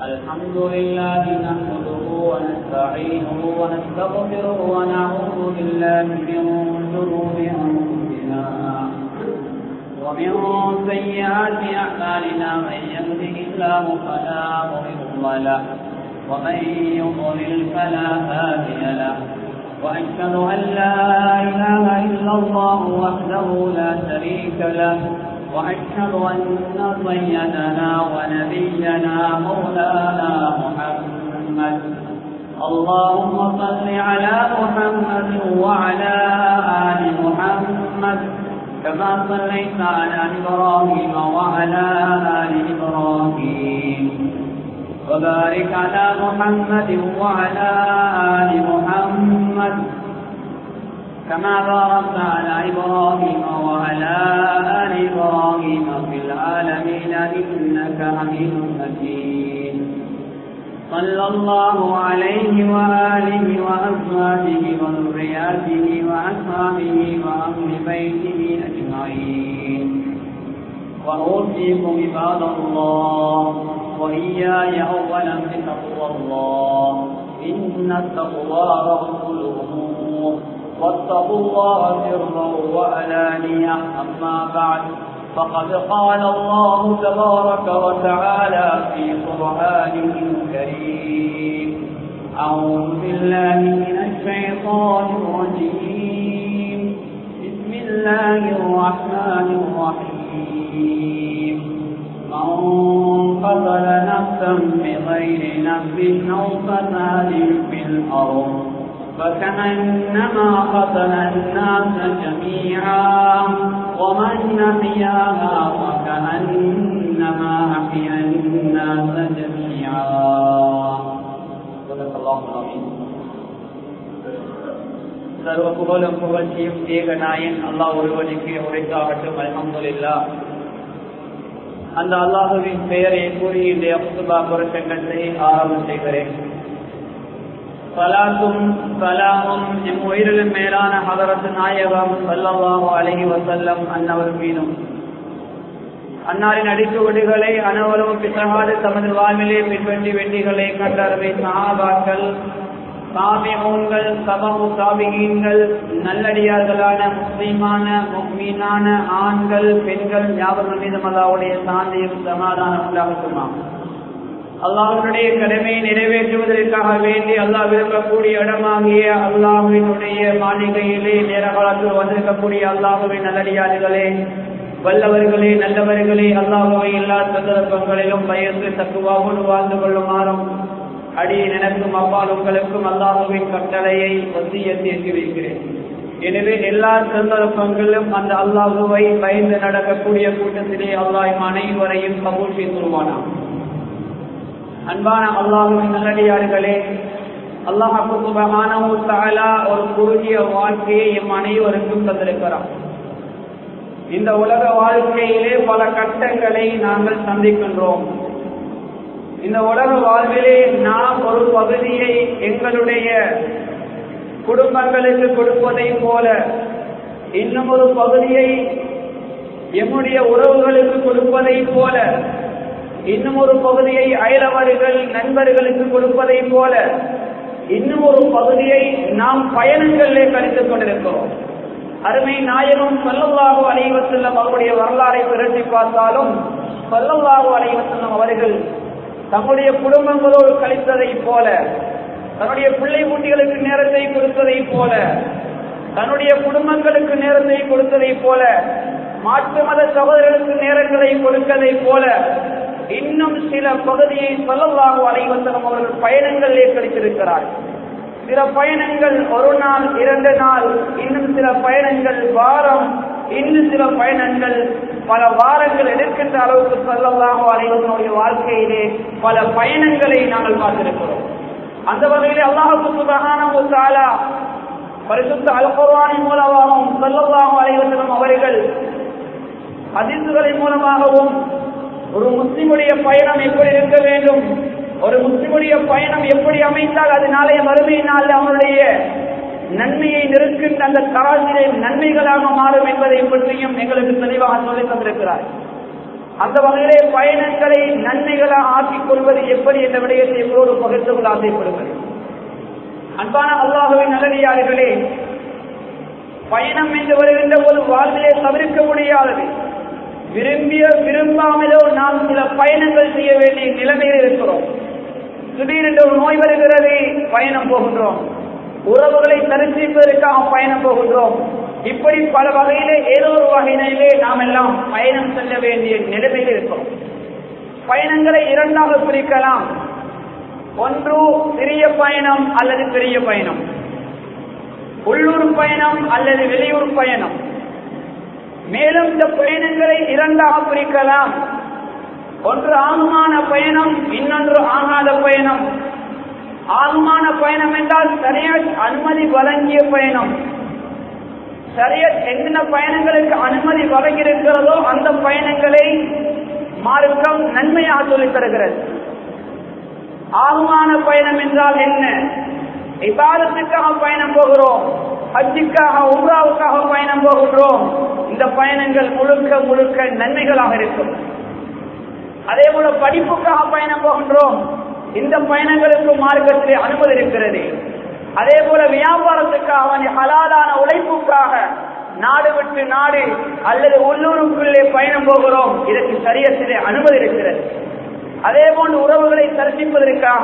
الحمد لله نحمده ونستعينه ونستغفره ونعوذ بالله من شرور أنفسنا ومن سيئات أعمالنا من يهده الله فلا مضل له ومن يضلل فلا هادي له وأشهد أن لا إله إلا الله وحده لا شريك له وأشهد أن سيدنا ونبينا مولانا محمد اللهم صل على محمد وعلى آل محمد كما صليت على إبراهيم وعلى آل إبراهيم وبارك على محمد وعلى آل محمد كما باركت على إبراهيم وعلى آل إبراهيم في العالمين إنك حميد مجيد صلى الله عليه وآله وأزواجه وذرياته وأصحابه وأهل بيته أجمعين وأوصيكم عباد الله وإياي أولا بتقوى الله إن التقوى رأس الأمور واتقوا الله سرا وألانية أما بعد فقد قال الله تبارك وتعالى في قرآنه الكريم أعوذ بالله من الشيطان الرجيم بسم الله الرحمن الرحيم من قتل نفسا بغير نفس أو فساد في الأرض فكأنما قتل الناس جميعا ومن أحياها فكأنما أحيا الناس جميعا صدق الله العظيم சர்வ புகழும் புகழ்ச்சியும் ஏகநாயன் அல்லாஹ் ஒருவனுக்கு உரைத்தாகட்டும் அலமதுல்லா அந்த அல்லாஹுவின் பெயரை கூறி இந்த அப்துபா புரட்சங்கத்தை ஆரம்பம் செய்கிறேன் சலாத்தும் சலாமும் எம் உயிரிலும் மேலான ஹதரத்து நாயகம் சல்லல்லாஹு அலஹி வசல்லம் அன்னவர் மீதும் அன்னாரின் அடிச்சுவடுகளை அனைவரும் பிசகாது தமது வாழ்விலே பின்பற்றி வெற்றிகளை கண்டறவை சஹாபாக்கள் சாமிகோன்கள் சபமு சாபிகீன்கள் நல்லடியார்களான முஸ்லீமான முக்மீனான ஆண்கள் பெண்கள் ஞாபகம் மீதும் அல்லாவுடைய சாந்தியும் சமாதானம் உண்டாகட்டுமா அல்லாஹனுடைய கடமையை நிறைவேற்றுவதற்காக வேண்டி அல்லாஹ் விரும்பக்கூடிய இடமாகிய அல்லாஹுவினுடைய மாளிகையிலே நேர காலத்தில் வந்திருக்கக்கூடிய அல்லாஹுவின் நல்லடியார்களே வல்லவர்களே நல்லவர்களே அல்லாஹுவை எல்லா சந்தர்ப்பங்களிலும் பயந்து தக்குவாவோடு வாழ்ந்து கொள்ளுமாறும் அடி எனக்கும் அப்பால் உங்களுக்கும் அல்லாஹுவின் கட்டளையை வசியத்தை எட்டி வைக்கிறேன் எனவே எல்லா சந்தர்ப்பங்களிலும் அந்த அல்லாஹுவை பயந்து நடக்கக்கூடிய கூட்டத்திலே அல்லாஹ் அனைவரையும் கபூல் செய்துருவானாம் அன்பான அல்லாஹுவின் நல்லடியார்களே அல்லாஹ் ஒரு குறுகிய வாழ்க்கையை எம் அனைவருக்கும் தந்திருக்கிறார் இந்த உலக வாழ்க்கையிலே பல கட்டங்களை நாங்கள் சந்திக்கின்றோம் இந்த உலக வாழ்விலே நாம் ஒரு பகுதியை எங்களுடைய குடும்பங்களுக்கு கொடுப்பதை போல இன்னும் ஒரு பகுதியை எம்முடைய உறவுகளுக்கு கொடுப்பதை போல இன்னும் ஒரு பகுதியை அயலவர்கள் நண்பர்களுக்கு கொடுப்பதை போல இன்னும் ஒரு பகுதியை நாம் பயணங்களிலே கழித்துக் கொண்டிருக்கிறோம் அருமை நாயகம் சொல்லல்லாஹு அலைவசல்லம் அவருடைய வரலாறை திரட்டி பார்த்தாலும் சொல்லல்லாஹு அலைவசல்லம் அவர்கள் தம்முடைய குடும்பங்களோடு கழித்ததை போல தன்னுடைய பிள்ளை குட்டிகளுக்கு நேரத்தை கொடுத்ததை போல தன்னுடைய குடும்பங்களுக்கு நேரத்தை கொடுத்ததை போல மாற்று மத சகோதரர்களுக்கு நேரங்களை கொடுத்ததை போல இன்னும் சில பகுதியை சொல்லலாக அலைவந்தனம் அவர்கள் பயணங்களிலே கழித்திருக்கிறார் சில பயணங்கள் ஒரு நாள் இரண்டு நாள் இன்னும் சில பயணங்கள் வாரம் இன்னும் சில பயணங்கள் பல வாரங்கள் எடுக்கின்ற அளவுக்கு சொல்லலாக அலைவதனுடைய வாழ்க்கையிலே பல பயணங்களை நாங்கள் பார்த்திருக்கிறோம் அந்த வகையிலே அல்லாஹு சுபகான பரிசுத்த அல்குர்வானின் மூலமாகவும் சொல்லலாக அலைவதனும் அவர்கள் அதிர்வுகளின் மூலமாகவும் ஒரு முஸ்லிமுடைய பயணம் எப்படி இருக்க வேண்டும் ஒரு முஸ்லிமுடைய பயணம் எப்படி அமைந்தால் அது நாளைய மறுமையினால் அவனுடைய நன்மையை நிறுக்கின்ற அந்த தராசிலே நன்மைகளாக மாறும் என்பதை பற்றியும் எங்களுக்கு தெளிவாக சொல்லித் தந்திருக்கிறார் அந்த வகையிலே பயணங்களை நன்மைகளாக ஆக்கிக் கொள்வது எப்படி என்ற விடயத்தை எங்களோடு பகிர்ந்து கொள்ள ஆசைப்படுவது அன்பான அல்லாஹுவின் நல்லடியார்களே பயணம் என்று வருகின்ற போது வாழ்விலே தவிர்க்க முடியாதது விரும்பிய விரும்பாமலோ நாம் சில பயணங்கள் செய்ய வேண்டிய நிலைமையில் இருக்கிறோம் திடீரென்று ஒரு நோய் வருகிறது பயணம் போகின்றோம் உறவுகளை தரிசிப்பதற்காக பயணம் போகின்றோம் இப்படி பல வகையிலே ஏதோ ஒரு வகையிலே நாம் எல்லாம் பயணம் செல்ல வேண்டிய நிலைமையில் இருக்கிறோம் பயணங்களை இரண்டாக பிரிக்கலாம் ஒன்று சிறிய பயணம் அல்லது பெரிய பயணம் உள்ளூர் பயணம் அல்லது வெளியூர் பயணம் மேலும் இந்த பயணங்களை இரண்டாக பிரிக்கலாம் ஒன்று ஆகுமான பயணம் இன்னொன்று ஆகாத பயணம் ஆகுமான பயணம் என்றால் சரியாட் அனுமதி வழங்கிய பயணம் சரியாட் என்னென்ன பயணங்களுக்கு அனுமதி வழங்கியிருக்கிறதோ அந்த பயணங்களை மார்க்கம் நன்மையாக சொல்லித் தருகிறது ஆகுமான பயணம் என்றால் என்ன இபாதத்துக்காக பயணம் போகிறோம் ஹஜ்ஜுக்காக உம்ராவுக்காக பயணம் போகின்றோம் இந்த பயணங்கள் முழுக்க முழுக்க நன்மைகளாக இருக்கும் அதே போல படிப்புக்காக பயணம் போகின்றோம் இந்த பயணங்களுக்கு மார்க்கத்திலே அனுமதி இருக்கிறது அதே போல வியாபாரத்துக்காக ஹலாலான உழைப்புக்காக நாடு விட்டு நாடு அல்லது உள்ளூருக்குள்ளே பயணம் போகிறோம் இதற்கு சரியத்திலே அனுமதி இருக்கிறது அதே போன்று உறவுகளை தரிசிப்பதற்காக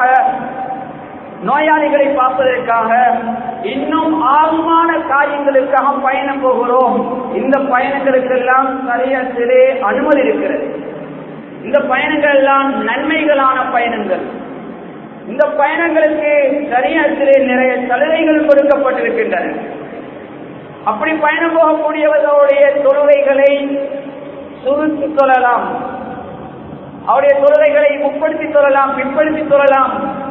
நோயாளிகளை பார்ப்பதற்காக இன்னும் ஆழ்மான காரியங்களுக்காக பயணம் போகிறோம் இந்த பயணங்களுக்கெல்லாம் சரியத்திலே அனுமதி இருக்கிறது இந்த பயணங்கள் எல்லாம் நன்மைகளான பயணங்கள் இந்த பயணங்களுக்கு சரியத்திலே நிறைய சலுகைகள் கொடுக்கப்பட்டிருக்கின்றன அப்படி பயணம் போகக்கூடியவர்களுடைய தொழுகைகளை சுருக்கி சொல்லலாம் அவருடைய தொழுகைகளை முற்படுத்தி சொல்லலாம் பிற்படுத்தி சொல்லலாம்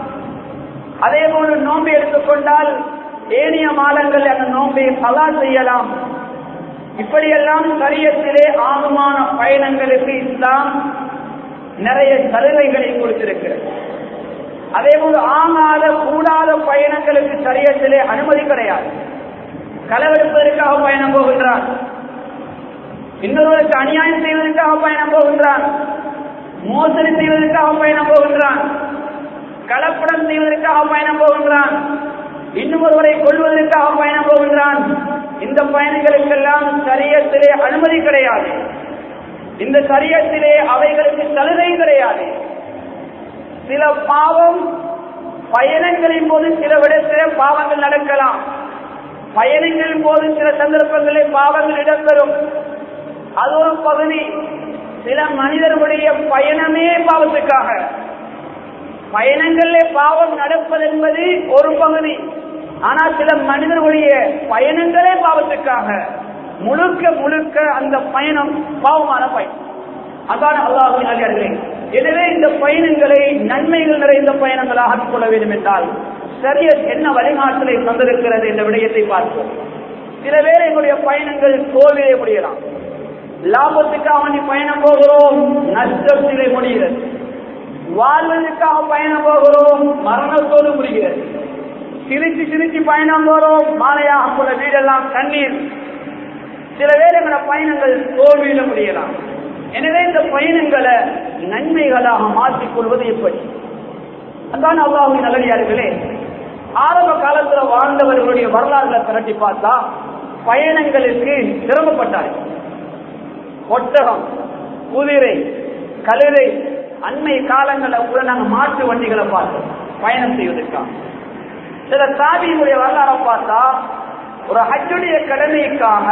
அதே போல நோன்பை எடுத்துக்கொண்டால் ஏனைய மாதங்கள் அந்த நோன்பை சலா செய்யலாம் இப்படியெல்லாம் சரியத்திலே ஆகுமான பயணங்களுக்கு இஸ்லாம் நிறைய சலுகைகளை கொடுத்திருக்கிறது அதே போல ஆகாத கூடாத பயணங்களுக்கு சரியத்திலே அனுமதி கிடையாது களவெடுப்பதற்காக பயணம் போகின்றான் இன்னொருவருக்கு அநியாயம் செய்வதற்காக பயணம் போகின்றான் மோசடி செய்வதற்காக பயணம் போகின்றான் கலப்படம் செய்வதற்காக பயணம் போகின்றான் இன்னும் ஒருவரை கொள்வதற்காக பயணம் போகின்றான் இந்த பயணங்களுக்கெல்லாம் சரியத்திலே அனுமதி கிடையாது இந்த சரியத்திலே அவைகளுக்கு சலுகை கிடையாது சில பாவம் பயணங்களின் போது சில விடத்திலே பாவங்கள் நடக்கலாம் பயணங்களின் போது சில சந்தர்ப்பங்களில் பாவங்கள் இடம்பெறும் அது ஒரு பகுதி சில மனிதர்களுடைய பயணமே பாவத்துக்காக பயணங்களிலே பாவம் நடப்பது என்பது ஒரு பகுதி ஆனால் சில மனிதர்களுடைய பயணங்களே பாவத்துக்காக முழுக்க முழுக்க அந்த பயணம் பாவமான பயணம் அதான் அல்லாஹின் அடியார்களே எனவே இந்த பயணங்களை நன்மைகள் நிறைந்த பயணங்களாக ஆக்கிக் கொள்ள வேண்டும் என்றால் சரிய என்ன வழிகாட்டலை தந்திருக்கிறது என்ற விடயத்தை பார்ப்போம் சில பேர் எங்களுடைய பயணங்கள் தோல்வியே முடியலாம் லாபத்துக்காக வேண்டி பயணம் போகிறோம் நஷ்டத்திலே முடிகிறது வாழ்வதற்காக பயணம் போகிறோம் மரணத்தோடு முடிகிறது சிரிச்சு சிரிச்சு பயணம் போறோம் மாலையாக போல வீடெல்லாம் தண்ணீர் சில பேர் எங்களோட பயணங்கள் தோல்வியில முடியலாம் எனவே இந்த பயணங்களை நன்மைகளாக மாற்றிக் கொள்வது எப்படி அதான் அல்லாஹின் நல்லடியார்களே ஆரம்ப காலத்துல வாழ்ந்தவர்களுடைய வரலாறுகளை திரட்டி பார்த்தா பயணங்களுக்கு சிரமப்பட்டார்கள் ஒட்டகம் குதிரை கழுதை அண்மை காலங்களில் கூட நாங்கள் மாட்டு வண்டிகளை பார்த்தோம் பயணம் செய்வதற்காக சில தாபியினுடைய வரலாறை பார்த்தா ஒரு ஹஜ்ஜுடைய கடமைக்காக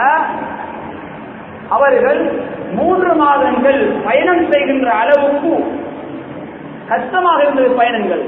அவர்கள் மூன்று மாதங்கள் பயணம் செய்கின்ற அளவுக்கு கஷ்டமாக இருந்தது பயணங்கள்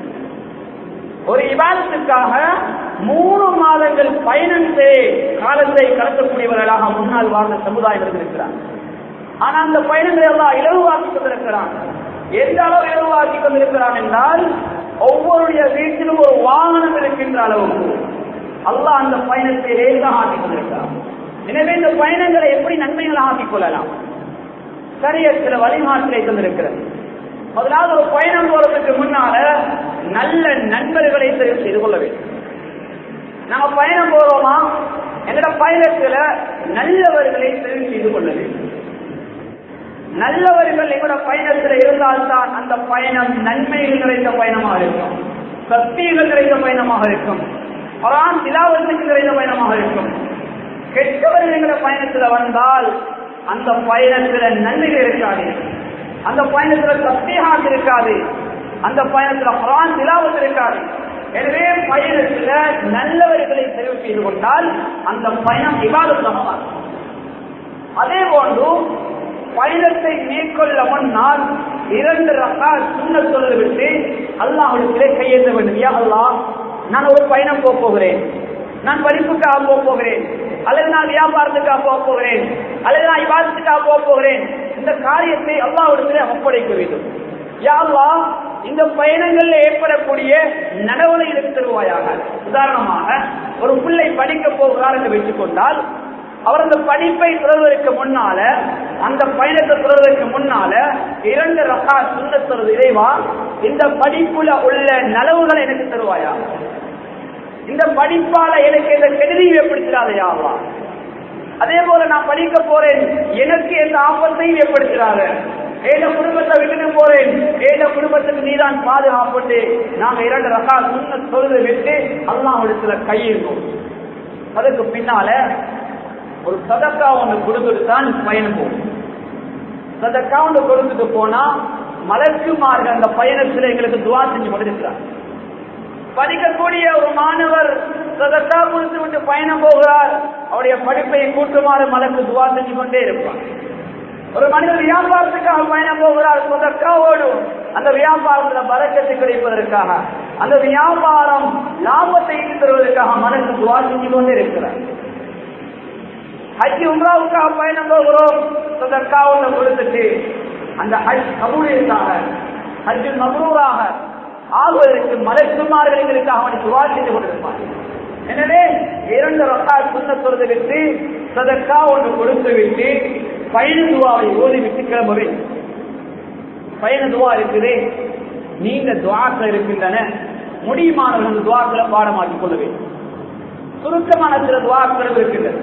ஒரு விவாதத்துக்காக மூணு மாதங்கள் பயணம் செய்ய காலத்தை கடத்தக்கூடியவர்களாக முன்னால் வாழ்ந்த சமுதாயம் இருந்திருக்கிறார் ஆனா அந்த பயணங்களை எல்லாம் இலகுவாக்கி கொண்டிருக்கிறான் எந்த அளவு இலகுவாக்கி கொண்டிருக்கிறான் என்றால் ஒவ்வொருடைய வீட்டிலும் ஒரு வாகனம் இருக்கின்ற அளவுக்கு அல்லாஹ் அந்த பயணத்தை லேசாக ஆக்கிக் கொண்டிருக்கிறான் எனவே இந்த பயணங்களை எப்படி நன்மைகளாக ஆக்கிக் கொள்ளலாம் சரிய சில வழிமாற்றலை தந்திருக்கிறது முதலாவது ஒரு பயணம் போறதுக்கு முன்னால நல்ல நண்பர்களை தெரிவு செய்து கொள்ள வேண்டும் நம்ம பயணம் போறோமா எங்கட பயணத்துல நல்லவர்களை தெரிவு செய்து கொள்ள வேண்டும் நல்லவர்கள் எங்களோட பயணத்தில் இருந்தால்தான் அந்த பயணம் நன்மைகள் நிறைந்த பயணமாக இருக்கும் சக்திகள் நிறைந்த பயணமாக இருக்கும் குரான் திலாவத்துக்கு நிறைந்த பயணமாக இருக்கும் கெட்டவர்கள் எங்களோட பயணத்தில் வந்தால் அந்த பயணத்துல நன்மைகள் இருக்காது அந்த பயணத்துல சத்தியகாத் இருக்காது அந்த பயணத்துல குரான் திலாவத் இருக்காது எனவே பயணத்துல நல்லவர்களை தெரிவு செய்து கொண்டால் அந்த பயணம் விவாதமாக மாறும் அதே போன்று பயணத்தை மேற்கொள்ள முன்னால் இரண்டு ரகா சுண்ண சொல்ல விட்டு அல்லாஹுடைய கையேற்ற வேண்டும் யா அல்லாஹ் நான் ஒரு பயணம் போக போகிறேன் நான் படிப்புக்காக போக போகிறேன் அல்லது நான் வியாபாரத்துக்காக போக போகிறேன் அல்லது நான் விவாதத்துக்காக போக போகிறேன் இந்த காரியத்தை அல்லாஹ்விடத்திலே ஒப்படைக்க வேண்டும் யா அல்லாஹ் இந்த பயணங்கள்ல ஏற்படக்கூடிய நடவடிக்கைகளுக்கு தருவாயாக உதாரணமாக ஒரு பிள்ளை படிக்க போகிறார் என்று வைத்துக் கொண்டால் அவர் அந்த படிப்பை தொடர்வதற்கு முன்னால அந்த பயணத்தை தொடர்வதற்கு முன்னால இரண்டு ரகா சுண்ண தருவது இறைவா இந்த படிப்புல உள்ள நலவுகளை எனக்கு தருவாயா இந்த படிப்பால எனக்கு இந்த கெடுதியை ஏற்படுத்திடாதையா அதே போல நான் படிக்க போறேன் எனக்கு எந்த ஆபத்தையும் ஏற்படுத்திடாத ஏத குடும்பத்தை விட்டுட்டு போறேன் ஏத குடும்பத்துக்கு நீதான் பாதுகாப்பட்டு நாங்க இரண்டு ரகா சுண்ண தொழுது விட்டு அல்லாஹிடத்துல கையிருந்தோம் அதுக்கு பின்னால ஒரு சதக்கா ஒன்று கொடுத்துட்டு தான் பயணம் போகும் சதக்கா ஒன்று கொடுத்துட்டு போனா மலர்க்குமார்கள் அந்த பயணத்தில் எங்களுக்கு துவா செஞ்சு கொண்டிருக்கிறார் படிக்கக்கூடிய ஒரு மாணவர் சதக்கா கொடுத்து விட்டு பயணம் போகிறார் அவருடைய படிப்பை கூட்டுமாறு மலக்கு துவா செஞ்சு கொண்டே இருப்பார் ஒரு மனிதர் வியாபாரத்துக்காக பயணம் போகிறார் சதக்காவோடு அந்த வியாபாரத்தில் பறக்கத்தை கிடைப்பதற்காக அந்த வியாபாரம் லாபத்தை ஈட்டி தருவதற்காக மனசு துவா செஞ்சு கொண்டே இருக்கிறார் ஹஜ் உம்ராவுக்காக பயணம் போகிறோம் சதக்காவுல கொடுத்துட்டு அந்த ஹஜ் கபூலியத்தாக ஹஜ் மபரூராக ஆகுவதற்கு மலக்குமார்கள் எங்களுக்காக அவனை துவா செய்து கொண்டிருப்பார் எனவே இரண்டு ரக்கா சுண்ண சொல்றது விட்டு சதக்கா ஒன்று கொடுத்து விட்டு பயண துவாவை ஓதி விட்டு கிளம்ப வேண்டும் பயண துவா இருக்குது நீங்க துவாக்கள் இருக்கின்றன முடியுமானவர்கள் துவாக்களை பாடமாக்கிக் கொள்ள வேண்டும் சுருக்கமான சில துவாக்களும் இருக்கின்றன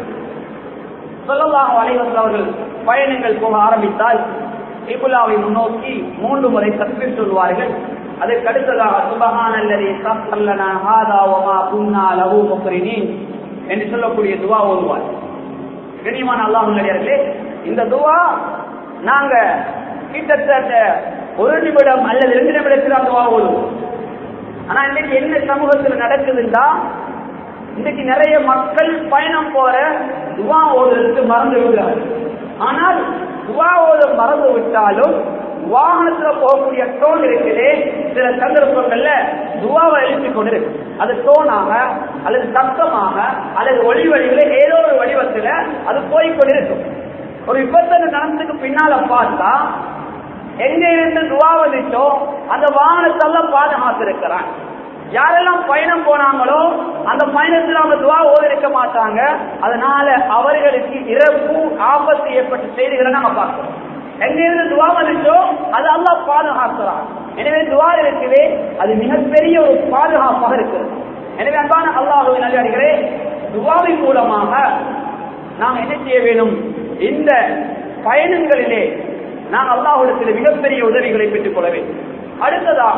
சொல்லலாம் அலைவசல் அவர்கள் பயணங்கள் போக ஆரம்பித்தால் இபுலாவை முன்னோக்கி மூன்று முறை தக்பீர் சொல்வார்கள் அதற்கு அடுத்ததாக சுபஹானல்லதி சல்லனா ஹாதா வமா குன்னா லஹு முக்ரினீன் என்று சொல்லக்கூடிய துவா ஓதுவார் கனிமான அல்லாஹ் நல்லடியார்களே இந்த துவா நாங்க கிட்டத்தட்ட ஒரு நிமிடம் அல்லது ரெண்டு நிமிடத்தில் அந்த துவா ஓதுவோம் ஆனா இன்னைக்கு என்ன சமூகத்தில் நடக்குதுன்னா இன்னைக்கு நிறைய மக்கள் பயணம் போற துவா ஓதுறதுக்கு மறந்து விடுறார்கள் ஆனால் துவா ஓத மறந்து விட்டாலும் வாகனத்துல போகக்கூடிய டோன் இருக்குது சில சந்தர்ப்பங்கள்ல துவாவை எழுப்பி கொண்டிருக்கு அது டோனாக அல்லது சத்தமாக அல்லது ஒளி வடிவில ஏதோ ஒரு வடிவத்துல அது போய்கொண்டிருக்கும் ஒரு விபத்து நடந்ததுக்கு பின்னால பார்த்தா எங்க இருந்து துவா வந்துச்சோ அந்த வாகனத்தெல்லாம் பாதுகாத்திருக்கிறான் யாரெல்லாம் பயணம் போனாங்களோ அந்த பயணத்தில் அவங்க துவா ஓதிருக்க மாட்டாங்க அதனால அவர்களுக்கு இறப்பு ஆபத்து ஏற்பட்ட செய்திகளை நம்ம பார்க்கிறோம் எங்க இருந்து துவா வந்துச்சோ அது அல்லாஹ் பாதுகாக்கிறான் எனவே துவா இருக்குது அது மிகப்பெரிய ஒரு பாதுகாப்பாக இருக்கிறது எனவே அன்பான அல்லாஹுவின் நல்லே துவாவின் மூலமாக நாம் என்ன செய்ய வேண்டும் இந்த பயணங்களிலே நாம் அல்லாஹுடத்தில் மிகப்பெரிய உதவிகளை பெற்றுக் கொள்ள வேண்டும் அடுத்ததாக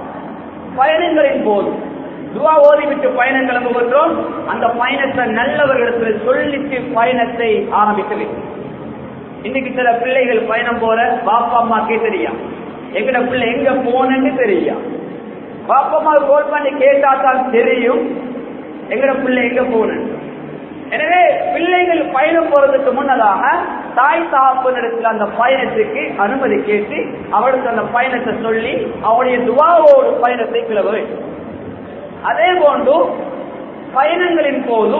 பயணங்களின் போது துவா ஓதிவிட்டு பயணம் கிளம்புகின்றோம் அந்த பயணத்தை நல்லவர்களிடத்தில் சொல்லிட்டு பயணத்தை ஆரம்பிக்க வேண்டும் இன்னைக்கு சில பிள்ளைகள் பயணம் போற பாப்பா அம்மாக்கே தெரியும் எங்கட பிள்ளை எங்க போனன்னு தெரியும் பாப்பா அம்மா கோல் பண்ணி கேட்டா தான் தெரியும் எங்கட பிள்ளை எங்க போன எனவே பிள்ளைகள் பயணம் போறதுக்கு முன்னதாக தாய் தாப்பனிடத்தில் அந்த பயணத்துக்கு அனுமதி கேட்டு அவளுக்கு அந்த பயணத்தை சொல்லி அவளுடைய துவாவோடு பயணத்தை கிளவ வேண்டும் அதே போன்று பயணங்களின் போது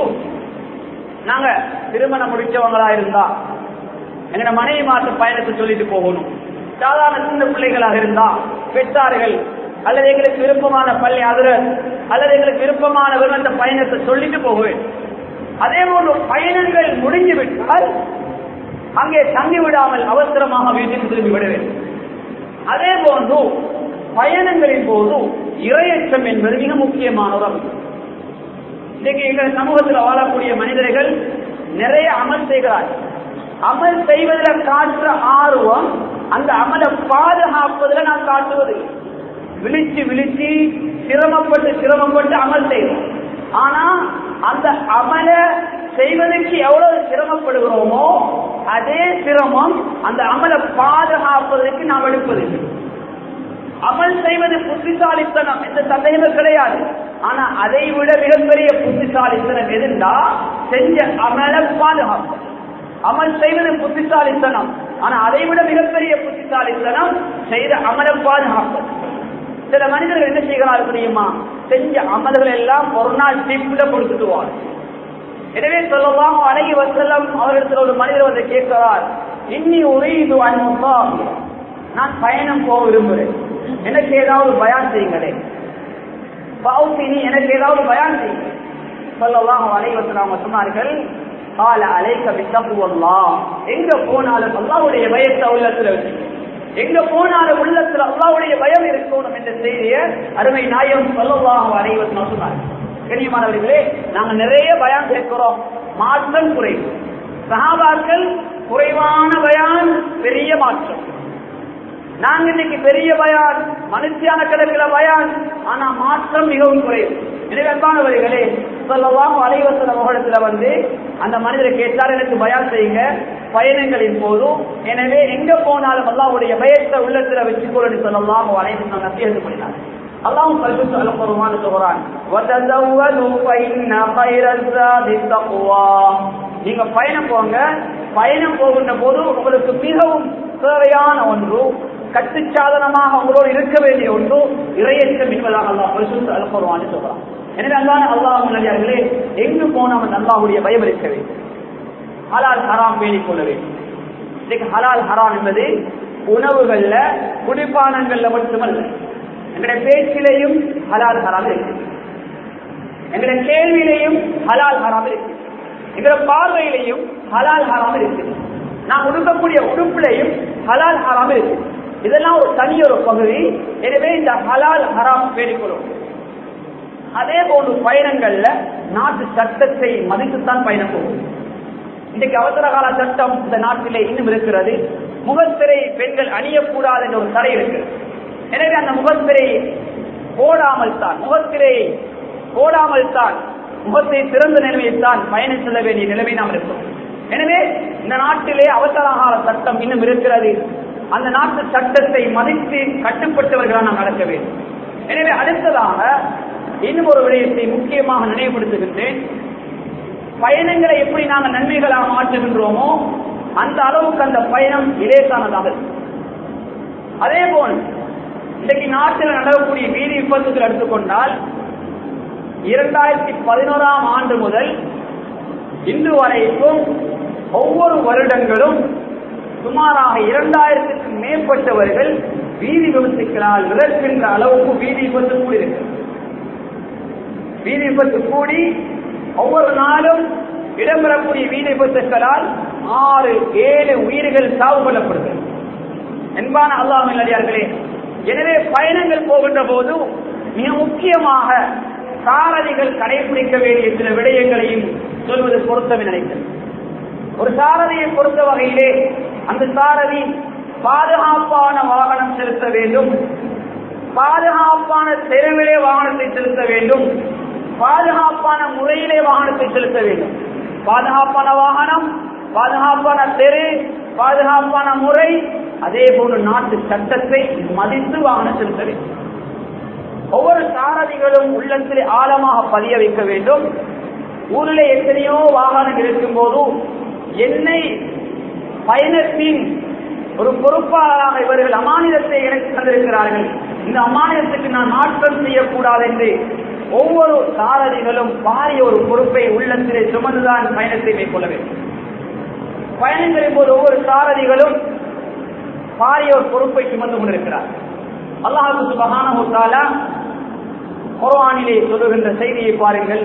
நாங்க திருமணம் முடிச்சவங்களா இருந்தா எங்க மனைவி மாற்ற பயணத்தை சொல்லிட்டு போகணும் சாதாரண சின்ன பிள்ளைகளாக இருந்தா பெற்றார்கள் அல்லது எங்களுக்கு விருப்பமான பள்ளி அதிர அல்லது எங்களுக்கு விருப்பமானவர் அந்த பயணத்தை சொல்லிட்டு போகுவேன் அதே போன்று பயணங்கள் முடிஞ்சு விட்டால் அங்கே தங்கி விடாமல் அவசரமாக வீட்டுக்கு திரும்பி விட வேண்டும் அதே போன்று பயணங்களின் போது இரையச்சம் என்பது மிக முக்கியமான ஒரு அம்சம் இன்னைக்கு எங்கள் சமூகத்தில் வாழக்கூடிய மனிதர்கள் நிறைய அமல் செய்கிறார்கள் அமல் செய்வதில் காட்டுற ஆர்வம் அந்த அமலை பாதுகாப்பதில் நான் காட்டுவது விழிச்சு விழிச்சு சிரமப்பட்டு சிரமப்பட்டு அமல் செய்வோம் ஆனா அந்த அமல செய்வதற்கு எவ்வளவு சிரமப்படுகிறோமோ அதே சிரமம் அந்த அமலை பாதுகாப்பதற்கு நாம் எடுப்பதில்லை அமல் செய்வது புத்திசாலித்தனம் எந்த சந்தேகமும் கிடையாது ஆனா அதை விட மிகப்பெரிய புத்திசாலித்தனம் எதுண்டா செஞ்ச அமல பாதுகாப்பு அமல் செய்வது புத்திசாலித்தனம் ஆனா அதை விட மிகப்பெரிய புத்திசாலித்தனம் செய்த அமல பாதுகாப்பு சில மனிதர்கள் என்ன செய்கிறார்கள் தெரியுமா செஞ்ச அமல்கள் எல்லாம் ஒரு நாள் டிப்ல கொடுத்துட்டுவார் எனவே சொல்லலாம் அழகி வசல்லம் அவரிடத்தில் ஒரு மனிதர் வந்து கேட்கிறார் இன்னி உரையுது அன்பா நான் பயணம் போக விரும்புகிறேன் எனக்கு ஏதாவது பயான் செய்யுங்களேன் பௌசினி எனக்கு ஏதாவது பயான் செய்யுங்க சொல்லலாம் அலைவசன் அவங்க சொன்னார்கள் கால அலைக்க வித்தப்புவல்லா எங்க போனாலும் அல்லாவுடைய பயத்தை உள்ளத்துல வச்சு எங்க போனாலும் உள்ளத்துல அல்லாவுடைய பயம் இருக்கணும் என்ற செய்திய அருமை நாயம் சொல்லலாம் அலைவசன் சொன்னார்கள் கண்ணியமானவர்களே நாங்க நிறைய பயான் கேட்கிறோம் மாற்றம் குறைவு சகாபாக்கள் குறைவான பயான் பெரிய மாற்றம் நாங்க இன்னைக்கு பெரிய பயான் மனுஷியான கிடக்கிற பயான் ஆனா மாற்றம் மிகவும் குறைவு எனவே அன்பானவர்களே சொல்லலாம் அலைவசன முகத்துல வந்து அந்த மனிதரை கேட்டார் எனக்கு பயான் செய்யுங்க பயணங்களின் போதும் எனவே எங்க போனாலும் அல்லாவுடைய பயத்தை உள்ளத்துல வச்சுக்கொள்ளு சொல்லலாம் அலைவசனம் நம்பியது பண்ணினார் அல்லாஹ் பரிசுத்த அல்குர்ஆன் சொல்றான் வததவது ஃபைன்ன கைரஸாதி தக்வா நீங்க பயணம் போங்க பயணம் போகின்ற போது உங்களுக்கு மிகவும் தேவையான ஒன்று கட்டு சாதனமாக உங்களோடு இருக்க வேண்டிய ஒன்று இறையற்றம் என்பதாக அல்லாஹ் பரிசுத்த அல்குர்ஆன் சொல்றான் எனவே அல்லாஹ் அல்லாஹ் நல்லே எங்கு போனாலும் அல்லாஹ்வுடைய பயம் இருக்க வேண்டும் ஹலால் ஹராம் பேணிக் கொள்ள வேண்டும் இன்னைக்கு ஹலால் ஹராம் என்பது உணவுகள்ல குடிப்பானங்கள்ல மட்டுமல்ல எங்களுடைய பேச்சிலையும் ஹலால் ஹராம் இருக்கு எங்களுடைய கேள்வியிலையும் ஹலால் ஹராம் இருக்கு எங்களுடைய பார்வையிலையும் ஹலால் ஹராம் இருக்கு நான் உடுக்கக்கூடிய உடுப்பிலையும் ஹலால் ஹராம் இருக்கு இதெல்லாம் ஒரு தனி ஒரு பகுதி எனவே இந்த ஹலால் ஹராம் பேடிக்கொள்ளும் அதே போன்று பயணங்கள்ல நாட்டு சட்டத்தை மதித்துத்தான் பயணம் போகும் இன்றைக்கு அவசர கால சட்டம் இந்த நாட்டிலே இன்னும் இருக்கிறது முகத்திரை பெண்கள் அணியக்கூடாது என்ற ஒரு தடை இருக்கிறது எனவே அந்த முகத்திரை போடாமல் தான் முகத்திரை போடாமல் தான் முகத்தை திறந்த நிலைமையில் தான் பயணம் செல்ல வேண்டிய நிலைமை நாம் இருக்கிறோம் எனவே இந்த நாட்டிலே அவசர கால சட்டம் இன்னும் இருக்கிறது அந்த நாட்டு சட்டத்தை மதித்து கட்டுப்பட்டவர்களால் நாம் நடக்க வேண்டும் எனவே அடுத்ததாக இன்னும் ஒரு விடயத்தை முக்கியமாக நினைவுபடுத்துகின்றேன் பயணங்களை எப்படி நாங்கள் நன்மைகளாக மாற்றுகின்றோமோ அந்த அளவுக்கு அந்த பயணம் இலேசானதாக இருக்கும் அதே போல் இன்றைக்கு நாட்டில் நடக்கக்கூடிய வீதி விபத்துகள் எடுத்துக்கொண்டால் இரண்டாயிரத்தி பதினோராம் ஆண்டு முதல் இன்று வரைக்கும் ஒவ்வொரு வருடங்களும் சுமாராக இரண்டாயிரத்துக்கு மேற்பட்டவர்கள் வீதி விபத்துக்களால் விளக்கின்ற அளவுக்கு வீதி விபத்து கூடியிருக்கிறது வீதி விபத்து கூடி ஒவ்வொரு நாளும் இடம்பெறக்கூடிய வீதி விபத்துக்களால் ஆறு ஏழு உயிர்கள் சாவு கொள்ளப்படுகிறது என்பான அல்லாமல் அடியார்களே எனவே பயணங்கள் போகின்ற போது மிக முக்கியமாக சாரதிகள் கடைபிடிக்க வேண்டிய சில விடயங்களையும் சொல்வது பொருத்தம் நினைக்கிறேன் ஒரு சாரதியை பொறுத்த வகையிலே அந்த சாரதி பாதுகாப்பான வாகனம் செலுத்த வேண்டும் பாதுகாப்பான தெருவிலே வாகனத்தை செலுத்த வேண்டும் பாதுகாப்பான முறையிலே வாகனத்தை செலுத்த வேண்டும் பாதுகாப்பான வாகனம் பாதுகாப்பான தெரு பாதுகாப்பான முறை அதே போன்று நாட்டு சட்டத்தை மதித்து வாகனம் செலுத்த வேண்டும் ஒவ்வொரு சாரதிகளும் உள்ளத்தில் ஆழமாக பதிய வைக்க வேண்டும் ஊரில் எத்தனையோ வாகனம் இருக்கும் போது என்னை பயணத்தின் ஒரு பொறுப்பாளராக இவர்கள் அமானிதத்தை எனக்கு தந்திருக்கிறார்கள் இந்த அமானிதத்துக்கு நான் மாற்றம் செய்யக்கூடாது என்று ஒவ்வொரு சாரதிகளும் பாரிய ஒரு பொறுப்பை உள்ளத்திலே சுமந்துதான் பயணத்தை மேற்கொள்ள வேண்டும் பயணங்களின் போது ஒவ்வொரு சாரதிகளும் பாரிய ஒரு பொறுப்பை சுமந்து கொண்டிருக்கிறார் அல்லாஹு சுபகான குர்ஆனிலே சொல்லுகின்ற செய்தியை பாருங்கள்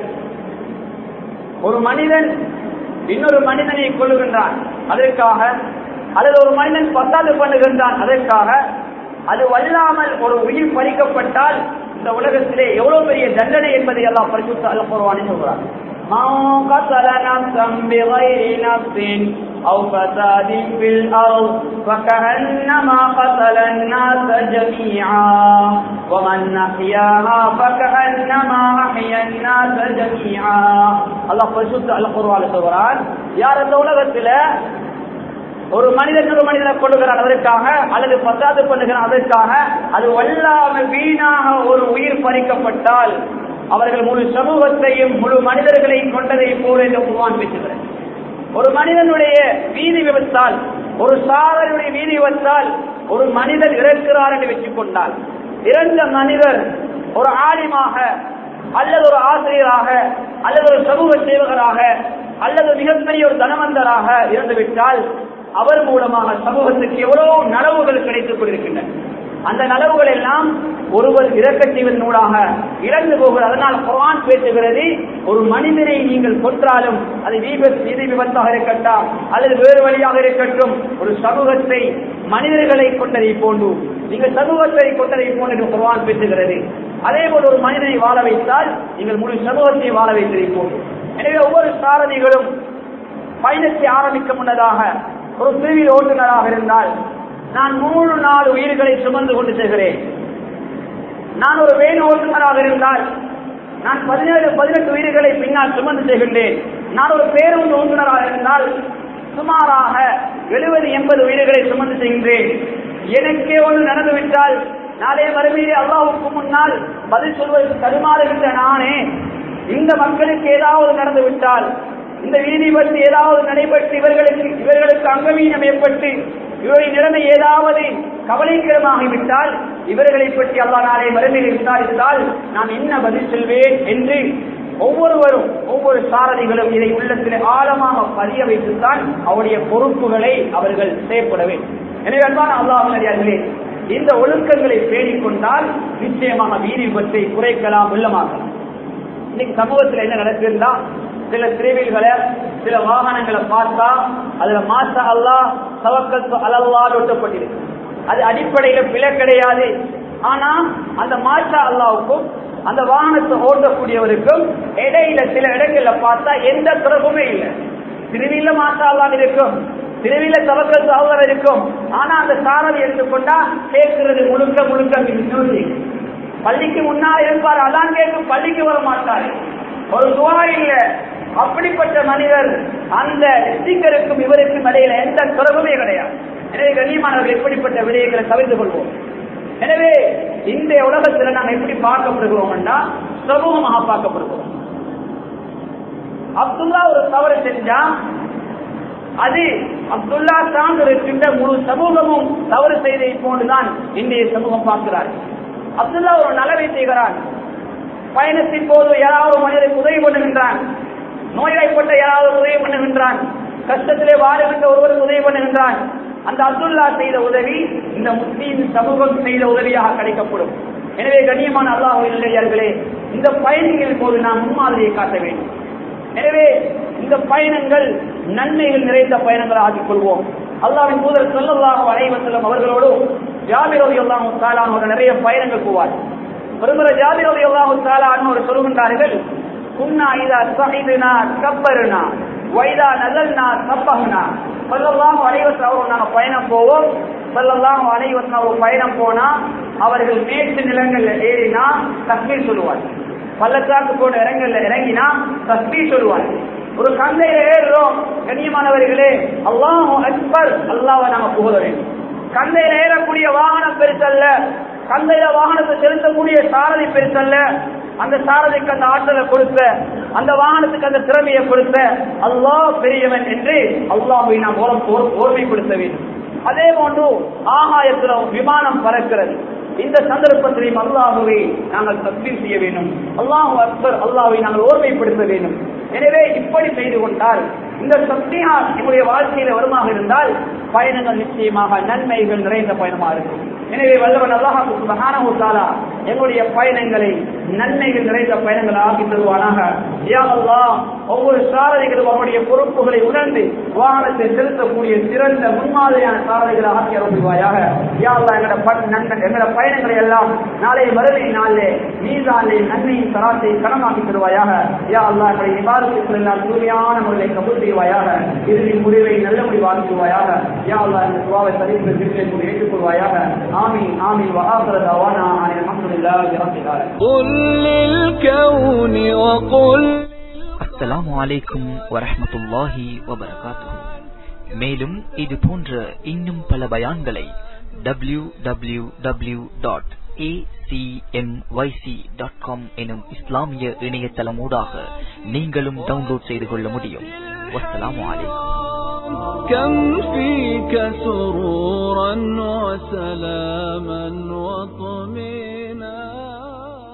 ஒரு மனிதன் இன்னொரு மனிதனை கொள்ளுகின்றான் அதற்காக அல்லது ஒரு மனிதன் பத்தாது பண்ணுகின்றான் அதற்காக அது வல்லாமல் ஒரு உயிர் பறிக்கப்பட்டால் இந்த உலகத்திலே எவ்வளவு பெரிய தண்டனை என்பதை எல்லாம் பரிசுத்த அல்ல குர்ஆனே சொல்றார் من قتل نفسا بغير نفس أو فساد في الأرض فكأنما قتل الناس جميعا ومن أحياها فكأنما أحيا الناس جميعا الله பரிசுத்த அல் குர்ஆன் சொல்றான் யார் இந்த உலகத்துல ஒரு மனிதன் ஒரு மனிதனை கொள்ளுகிறான் அதற்காக அல்லது பத்தாது பண்ணுகிறான் அதற்காக அது வல்லாம வீணாக ஒரு உயிர் பறிக்கப்பட்டால் அவர்கள் முழு சமூகத்தையும் முழு மனிதர்களையும் கொண்டதை போல இந்த குர்ஆன் பேசுகிறது ஒரு மனிதனுடைய வீதி விபத்தால் ஒரு சாரனுடைய வீதி விபத்தால் ஒரு மனிதன் இறக்கிறார் என்று வச்சுக் கொண்டால் இறந்த மனிதர் ஒரு ஆலிமாக அல்லது ஒரு ஆசிரியராக அல்லது ஒரு சமூக சேவகராக அல்லது மிகப்பெரிய ஒரு தனவந்தராக இருந்துவிட்டால் அவர் மூலமாக சமூகத்துக்கு எவ்வளவு நலவுகள் கிடைத்துக் கொண்டிருக்கின்றன அந்த நலவுகள் எல்லாம் ஒருவர் இறக்க செய்வதனூடாக இழந்து போகிறது அதனால் குரான் பேசுகிறது ஒரு மனிதனை நீங்கள் கொன்றாலும் அது விபத்து நிதி விபத்தாக இருக்கட்டும் அல்லது வேறு வழியாக இருக்கட்டும் ஒரு சமூகத்தை மனிதர்களை கொண்டதை போன்று நீங்கள் சமூகத்தை கொண்டதை போன்று என்று குரான் பேசுகிறது அதே போல் ஒரு மனிதனை வாழ வைத்தால் நீங்கள் முழு சமூகத்தை வாழ வைத்ததை போன்று எனவே ஒவ்வொரு சாரதிகளும் பயணத்தை ஆரம்பிக்க முன்னதாக ஒரு பிரிவில் ஓட்டுநராக இருந்தால் நான் மூணு நாலு உயிர்களை சுமந்து கொண்டு செல்கிறேன் நான் ஒரு வேணு ஓட்டுநராக இருந்தால் நான் பதினேழு பதினெட்டு உயிர்களை பின்னால் சுமந்து செல்கின்றேன் நான் ஒரு பேருந்து ஓட்டுநராக இருந்தால் சுமாராக எழுபது எண்பது உயிர்களை சுமந்து செல்கின்றேன் எனக்கே ஒன்று நடந்துவிட்டால் நாளைய மறுமையிலே அல்லாவுக்கு முன்னால் பதில் சொல்வதற்கு தடுமாறுகின்ற நானே இந்த மக்களுக்கு ஏதாவது நடந்து விட்டால் இந்த வீதி பற்றி ஏதாவது நடைபெற்று இவர்களுக்கு இவர்களுக்கு அங்கவீனம் ஏற்பட்டு இவருடைய நிலைமை ஏதாவது கவலைக்கிடமாகிவிட்டால் இவர்களை பற்றி அல்லா நாளை மறுமையில் விசாரித்தால் நான் என்ன பதில் சொல்வேன் என்று ஒவ்வொருவரும் ஒவ்வொரு சாரதிகளும் இதை உள்ளத்தில் ஆழமாக பதிய வைத்துத்தான் அவருடைய பொறுப்புகளை அவர்கள் செய்யப்பட வேண்டும் எனவே அன்பான அல்லாஹர்களே இந்த ஒழுக்கங்களை பேணிக் கொண்டால் நிச்சயமாக வீதி விபத்தை குறைக்கலாம் உள்ளமாக்கலாம் இன்னைக்கு சமூகத்தில் என்ன நடக்குதுன்னா சில திரைவில்களை சில வாகனங்களை பார்த்தா அதுல மாசா அல்லா தவக்கத்து அலல்லா ஒட்டப்பட்டிருக்கு அது அடிப்படையில பிழை கிடையாது ஆனா அந்த மாஷா அல்லாவுக்கும் அந்த வாகனத்தை ஓட்டக்கூடியவருக்கும் இடையில சில இடங்கள்ல பார்த்தா எந்த தொடர்புமே இல்லை திருவியில மாஷா அல்லா இருக்கும் திருவியில தவக்கத்து அவர் இருக்கும் ஆனா அந்த சாரதி எடுத்துக்கொண்டா கேட்கிறது முழுக்க முழுக்க மியூசிக் பள்ளிக்கு முன்னால் இருப்பார் அதான் கேட்கும் பள்ளிக்கு வர மாட்டார் ஒரு துவா இல்ல அப்படிப்பட்ட மனிதர் அந்த ஸ்பீக்கருக்கும் இவருக்கும் இடையில எந்த தொடர்புமே கிடையாது எனவே கண்ணியமானவர்கள் எப்படிப்பட்ட விடயங்களை தவிர்த்து கொள்வோம் எனவே இந்த உலகத்துல நாங்கள் எப்படி பார்க்கப்படுகிறோம்னா சமூகமாக பார்க்கப்படுகிறோம் அப்துல்லா ஒரு தவறு செஞ்சா அது அப்துல்லா சார்ந்து இருக்கின்ற முழு சமூகமும் தவறு செய்ததை போன்றுதான் இன்றைய சமூகம் பார்க்கிறார் அப்துல்லா ஒரு நலவை செய்கிறார் பயணத்தின் போது யாராவது மனிதருக்கு உதவி பண்ணுகின்றான் நோய்வாய்ப்பட்ட யாராவது உதவி பண்ணுகின்றான் கஷ்டத்திலே வாழுகின்ற ஒருவருக்கு உதவி பண்ணுகின்றான் அந்த அப்துல்லா செய்த உதவி இந்த முஸ்லீம் சமூகம் செய்த உதவியாக கிடைக்கப்படும் எனவே கண்ணியமான அல்லாஹ் இல்லையார்களே இந்த பயணங்களின் போது நாம் முன்மாதிரியை காட்ட வேண்டும் எனவே இந்த பயணங்கள் நன்மைகள் நிறைந்த பயணங்கள் ஆக்கிக் கொள்வோம் அல்லாவின் தூதர் சொல்லல்லாஹு அலைவசல்லம் அவர்களோடு ஜாபிரோதி அல்லாஹு தாலானோட நிறைய பயணங்கள் போவார் ஒருமுறை ஜாபிரோதி அல்லாஹு தாலானோடு சொல்கின்றார்கள் குன்னா இதா சஹிதுனா கப்பருனா வைதா நகல்னா தப்பகுனா சொல்லலாம் அனைவசம் அவர் நாங்கள் பயணம் போவோம் சொல்லலாம் அனைவசம் அவர் பயணம் போனா அவர்கள் மேட்டு நிலங்கள்ல ஏறினா தஸ்மீர் சொல்லுவார் பள்ளத்தாக்கு போன இடங்கள்ல இறங்கினா தஸ்மீர் சொல்லுவார் ஒரு கந்தையில ஏறுறோம் கண்ணியமானவர்களே அல்லாஹ் அக்பர் அல்லாவை நாம புகழ வேண்டும் கந்தையில ஏறக்கூடிய வாகனம் பெருசல்ல கந்தையில வாகனத்தை செலுத்தக்கூடிய சாரதி பெருசல்ல அந்த சாரதிக்கு அந்த ஆற்றலை கொடுத்த அந்த வாகனத்துக்கு அந்த திறமையை கொடுத்த அல்லாஹ் பெரியவன் என்று அல்லாஹை நாம் ஓர்மைப்படுத்த வேண்டும் அதே போன்று ஆகாயத்தில் விமானம் பறக்கிறது இந்த சந்தர்ப்பத்திலையும் அல்லாஹுவை நாங்கள் தஸ்மீர் செய்ய வேண்டும் அல்லாஹு அக்பர் அல்லாஹை நாங்கள் ஓர்மைப்படுத்த வேண்டும் எனவே இப்படி செய்து கொண்டால் இந்த சக்தியா நம்முடைய வாழ்க்கையில வருமாக இருந்தால் பயணங்கள் நிச்சயமாக நன்மைகள் நிறைந்த பயணமாக இருக்கும் எனவே வல்லவன் அல்லாஹு சுபஹானஹு தஆலா எங்களுடைய பயணங்களை நன்மைகள் நிறைந்த பயணங்கள் ஆக்கி தருவானாக யா அல்லாஹ் ஒவ்வொரு சாரதிகளும் அவருடைய பொறுப்புகளை உணர்ந்து வாகனத்தை செலுத்தக்கூடிய சிறந்த முன்மாதிரியான சாரதிகளை ஆக்கி அருள்வாயாக யா அல்லாஹ் எங்களோட பண் நன்மை எங்களோட பயணங்களை எல்லாம் நாளை மறுமை நாளிலே நீ மீதாலே நன்மையின் தராத்தை கனமாக்கி தருவாயாக யா அல்லாஹ் எங்களுடைய விவாதத்துக்கள் எல்லாம் தூய்மையான முறையை கபூல் செய்வாயாக இறுதி முடிவை நல்ல முடிவாக்குவாயாக யா அல்லாஹ் இந்த துவாவை பதிவு திருப்பி ஏற்றுக்கொள்வாயாக ஆமீன் ஆமீன் வஹாபர தவானா அனில் அல்ஹம்துலில்லாஹி ரப்பில் ஆலமீன் قل للكون وقل அஸ்ஸலாமு அலைக்கும் வரஹ்மத்துல்லாஹி வபரகாத்துஹு மேலும் இது போன்ற இன்னும் பல பயான்களை W W W dot dot com எனும் இஸ்லாமிய இணையதளமூடாக நீங்களும் டவுன்லோட் செய்து கொள்ள முடியும் வஸ்ஸலாமு அலைக்கும் كم فيك سرورا وسلاما وطمئنا